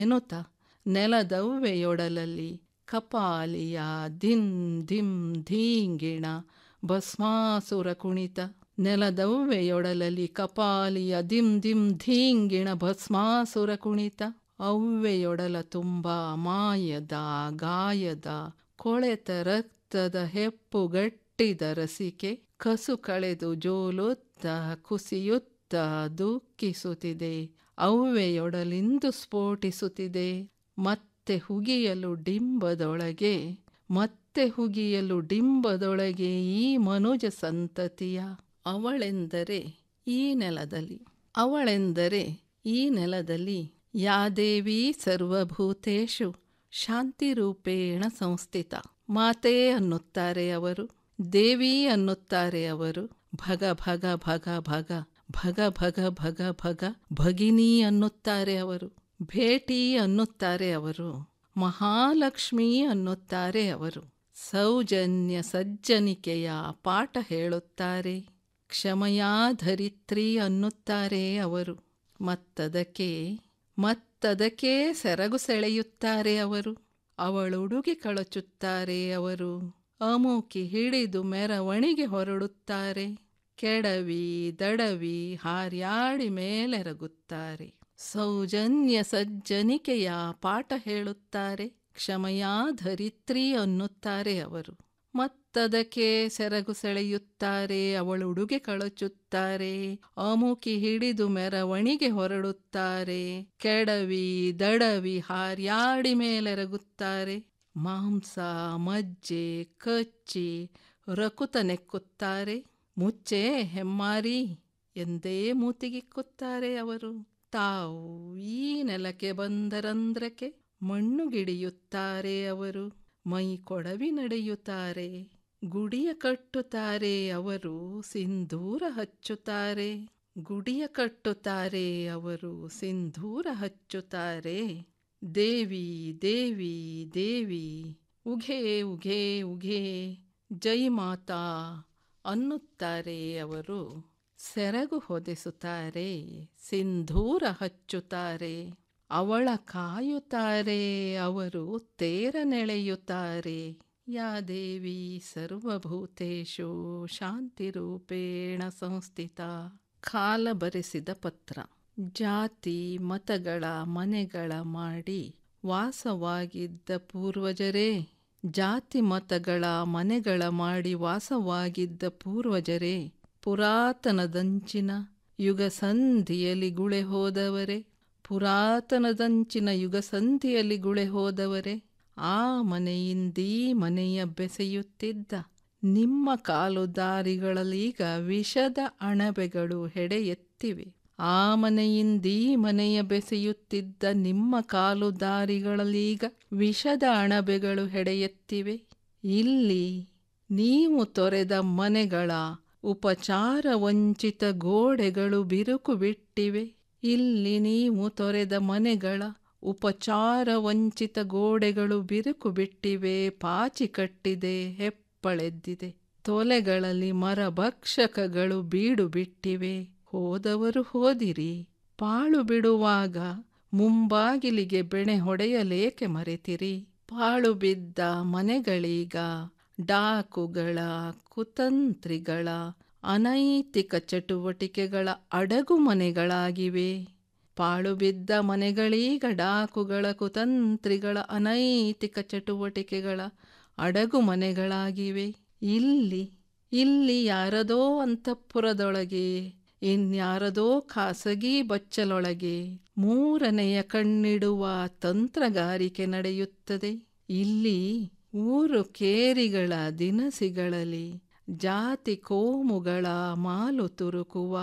ಎನ್ನುತ್ತ ನೆಲದವ್ವೆಯೊಡಲಲ್ಲಿ ಕಪಾಲಿಯ ಧಿಂ ಧಿಂ ಧೀಂಗಿಣ ಭಸ್ಮಾಸುರ ಕುಣಿತ ನೆಲದವ್ವೆಯೊಡಲಲ್ಲಿ ಕಪಾಲಿಯ ದಿಂ ದಿಂ ಧೀಂಗಿಣ ಭಸ್ಮಾಸುರ ಕುಣಿತ ಅವ್ವೆಯೊಡಲ ತುಂಬ ಮಾಯದ ಗಾಯದ ಕೊಳೆತ ರಕ್ತದ ಹೆಪ್ಪುಗಟ್ಟಿದ ರಸಿಕೆ ಕಸು ಕಳೆದು ಜೋಲುತ್ತ ಕುಸಿಯುತ್ತ ದುಃಖಿಸುತ್ತಿದೆ ಅವ್ವೆಯೊಡಲಿಂದು ಸ್ಫೋಟಿಸುತ್ತಿದೆ ಮತ್ತೆ ಹುಗಿಯಲು ಡಿಂಬದೊಳಗೆ ಮತ್ತೆ ಹುಗಿಯಲು ಡಿಂಬದೊಳಗೆ ಈ ಮನುಜ ಸಂತತಿಯ ಅವಳೆಂದರೆ ಈ ನೆಲದಲ್ಲಿ ಅವಳೆಂದರೆ ಈ ನೆಲದಲ್ಲಿ ಯಾದೇವಿ ಸರ್ವಭೂತೇಷು ಶಾಂತಿರೂಪೇಣ ಸಂಸ್ಥಿತ ಮಾತೇ ಅನ್ನುತ್ತಾರೆ ಅವರು ದೇವಿ ಅನ್ನುತ್ತಾರೆ ಅವರು ಭಗ ಭಗ ಭಗ ಭಗ ಭಗ ಭಗ ಭಗ ಭಗ ಭಗಿನಿ ಅನ್ನುತ್ತಾರೆ ಅವರು ಭೇಟಿ ಅನ್ನುತ್ತಾರೆ ಅವರು ಮಹಾಲಕ್ಷ್ಮಿ ಅನ್ನುತ್ತಾರೆ ಅವರು ಸೌಜನ್ಯ ಸಜ್ಜನಿಕೆಯ ಪಾಠ ಹೇಳುತ್ತಾರೆ ಕ್ಷಮಯಾಧರಿತ್ರಿ ಅನ್ನುತ್ತಾರೆ ಅವರು ಮತ್ತದಕ್ಕೆ ಮತ್ತದಕ್ಕೆ ಸೆರಗು ಸೆಳೆಯುತ್ತಾರೆ ಅವರು ಅವಳುಡುಗೆ ಕಳಚುತ್ತಾರೆ ಅವರು ಅಮುಕಿ ಹಿಡಿದು ಮೆರವಣಿಗೆ ಹೊರಡುತ್ತಾರೆ ಕೆಡವಿ ದಡವಿ ಹಾರ್ಯಾಡಿ ಮೇಲೆರಗುತ್ತಾರೆ ಸೌಜನ್ಯ ಸಜ್ಜನಿಕೆಯ ಪಾಠ ಹೇಳುತ್ತಾರೆ ಕ್ಷಮಯಾಧರಿತ್ರಿ ಅನ್ನುತ್ತಾರೆ ಅವರು ಮತ್ತದಕ್ಕೆ ಸೆರಗು ಸೆಳೆಯುತ್ತಾರೆ ಅವಳುಡುಗೆ ಕಳಚುತ್ತಾರೆ ಅಮುಕಿ ಹಿಡಿದು ಮೆರವಣಿಗೆ ಹೊರಡುತ್ತಾರೆ ಕೆಡವಿ ದಡವಿ ಹಾರ್ಯಾಡಿ ಮೇಲೆರಗುತ್ತಾರೆ ಮಾಂಸ ಮಜ್ಜೆ ಕಚ್ಚಿ ರಕುತ ನೆಕ್ಕುತ್ತಾರೆ ಮುಚ್ಚೆ ಹೆಮ್ಮಾರಿ ಎಂದೇ ಮೂತಿಗಿಕ್ಕುತ್ತಾರೆ ಅವರು ತಾವು ಈ ನೆಲಕ್ಕೆ ಬಂದರಂದ್ರಕ್ಕೆ ಮಣ್ಣುಗಿಡಿಯುತ್ತಾರೆ ಅವರು ಮೈ ಕೊಡವಿ ನಡೆಯುತ್ತಾರೆ ಗುಡಿಯ ಕಟ್ಟುತ್ತಾರೆ ಅವರು ಸಿಂಧೂರ ಹಚ್ಚುತ್ತಾರೆ ಗುಡಿಯ ಕಟ್ಟುತ್ತಾರೆ ಅವರು ಸಿಂಧೂರ ಹಚ್ಚುತ್ತಾರೆ ದೇವಿ ದೇವಿ ದೇವಿ ಉಘೆ ಉಘೆ ಉಘೆ ಜೈ ಮಾತಾ ಅನ್ನುತ್ತಾರೆ ಅವರು ಸೆರಗು ಹೊದೆಸುತ್ತಾರೆ ಸಿಂಧೂರ ಹಚ್ಚುತ್ತಾರೆ ಅವಳ ಕಾಯುತ್ತಾರೆ ಅವರು ತೇರ ನೆಳೆಯುತ್ತಾರೆ ಯಾ ದೇವಿ ಸರ್ವಭೂತೇಷು ಶಾಂತಿರೂಪೇಣ ಸಂಸ್ಥಿತ ಕಾಲ ಬರೆಸಿದ ಪತ್ರ ಜಾತಿ ಮತಗಳ ಮನೆಗಳ ಮಾಡಿ ವಾಸವಾಗಿದ್ದ ಪೂರ್ವಜರೇ ಜಾತಿ ಮತಗಳ ಮನೆಗಳ ಮಾಡಿ ವಾಸವಾಗಿದ್ದ ಪೂರ್ವಜರೇ ಪುರಾತನದಂಚಿನ ಯುಗ ಸಂಧಿಯಲ್ಲಿ ಗುಳೆ ಹೋದವರೇ ಪುರಾತನದಂಚಿನ ಯುಗ ಸಂಧಿಯಲ್ಲಿ ಗುಳೆ ಹೋದವರೇ ಆ ಮನೆಯಿಂದೀ ಮನೆಯ ಬೆಸೆಯುತ್ತಿದ್ದ ನಿಮ್ಮ ಕಾಲುದಾರಿಗಳಲ್ಲೀಗ ವಿಷದ ಅಣಬೆಗಳು ಹೆಡೆ ಎತ್ತಿವೆ ಆ ಮನೆಯಿಂದೀ ಮನೆಯ ಬೆಸೆಯುತ್ತಿದ್ದ ನಿಮ್ಮ ಕಾಲುದಾರಿಗಳಲ್ಲೀಗ ವಿಷದ ಅಣಬೆಗಳು ಹೆಡೆಯೆತ್ತಿವೆ ಇಲ್ಲಿ ನೀವು ತೊರೆದ ಮನೆಗಳ ಉಪಚಾರ ವಂಚಿತ ಗೋಡೆಗಳು ಬಿರುಕು ಬಿಟ್ಟಿವೆ ಇಲ್ಲಿ ನೀವು ತೊರೆದ ಮನೆಗಳ ಉಪಚಾರ ವಂಚಿತ ಗೋಡೆಗಳು ಬಿರುಕು ಬಿಟ್ಟಿವೆ ಪಾಚಿ ಕಟ್ಟಿದೆ ಹೆಪ್ಪಳೆದ್ದಿದೆ ತೊಲೆಗಳಲ್ಲಿ ಮರಭಕ್ಷಕಗಳು ಬೀಡು ಬಿಟ್ಟಿವೆ ಹೋದವರು ಹೋದಿರಿ ಪಾಳು ಬಿಡುವಾಗ ಮುಂಬಾಗಿಲಿಗೆ ಬೆಣೆ ಹೊಡೆಯಲೇಕೆ ಮರೆತಿರಿ ಪಾಳು ಬಿದ್ದ ಮನೆಗಳೀಗ ಡಾಕುಗಳ ಕುತಂತ್ರಿಗಳ ಅನೈತಿಕ ಚಟುವಟಿಕೆಗಳ ಅಡಗು ಮನೆಗಳಾಗಿವೆ ಪಾಳು ಬಿದ್ದ ಮನೆಗಳೀಗ ಡಾಕುಗಳ ಕುತಂತ್ರಿಗಳ ಅನೈತಿಕ ಚಟುವಟಿಕೆಗಳ ಅಡಗು ಮನೆಗಳಾಗಿವೆ ಇಲ್ಲಿ ಇಲ್ಲಿ ಯಾರದೋ ಅಂತಃಪುರದೊಳಗೆ ಇನ್ಯಾರದೋ ಖಾಸಗಿ ಬಚ್ಚಲೊಳಗೆ ಮೂರನೆಯ ಕಣ್ಣಿಡುವ ತಂತ್ರಗಾರಿಕೆ ನಡೆಯುತ್ತದೆ ಇಲ್ಲಿ ಊರು ಕೇರಿಗಳ ದಿನಸಿಗಳಲ್ಲಿ ಜಾತಿ ಕೋಮುಗಳ ಮಾಲು ತುರುಕುವ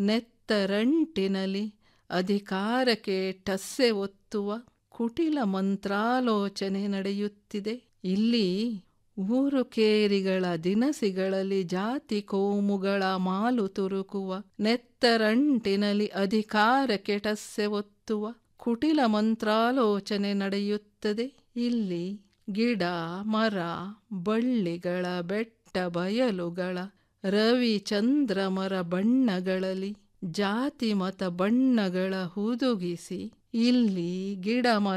ನೆತ್ತರಂಟಿನಲ್ಲಿ ಅಧಿಕಾರಕ್ಕೆ ಟಸ್ಸೆ ಒತ್ತುವ ಕುಟಿಲ ಮಂತ್ರಾಲೋಚನೆ ನಡೆಯುತ್ತಿದೆ ಇಲ್ಲಿ ಊರು ಕೇರಿಗಳ ದಿನಸಿಗಳಲ್ಲಿ ಜಾತಿ ಕೋಮುಗಳ ಮಾಲು ತುರುಕುವ ನೆತ್ತರಂಟಿನಲ್ಲಿ ಅಧಿಕಾರಕ್ಕೆ ಟಸ್ಸೆ ಒತ್ತುವ ಕುಟಿಲ ಮಂತ್ರಾಲೋಚನೆ ನಡೆಯುತ್ತದೆ ಇಲ್ಲಿ ಗಿಡ ಮರ ಬಳ್ಳಿಗಳ ಬೆಟ್ಟ ಬಯಲುಗಳ ರವಿ ಚಂದ್ರಮರ ಬಣ್ಣಗಳಲ್ಲಿ ಜಾತಿ ಮತ ಬಣ್ಣಗಳ ಹುದುಗಿಸಿ ಇಲ್ಲಿ ಗಿಡ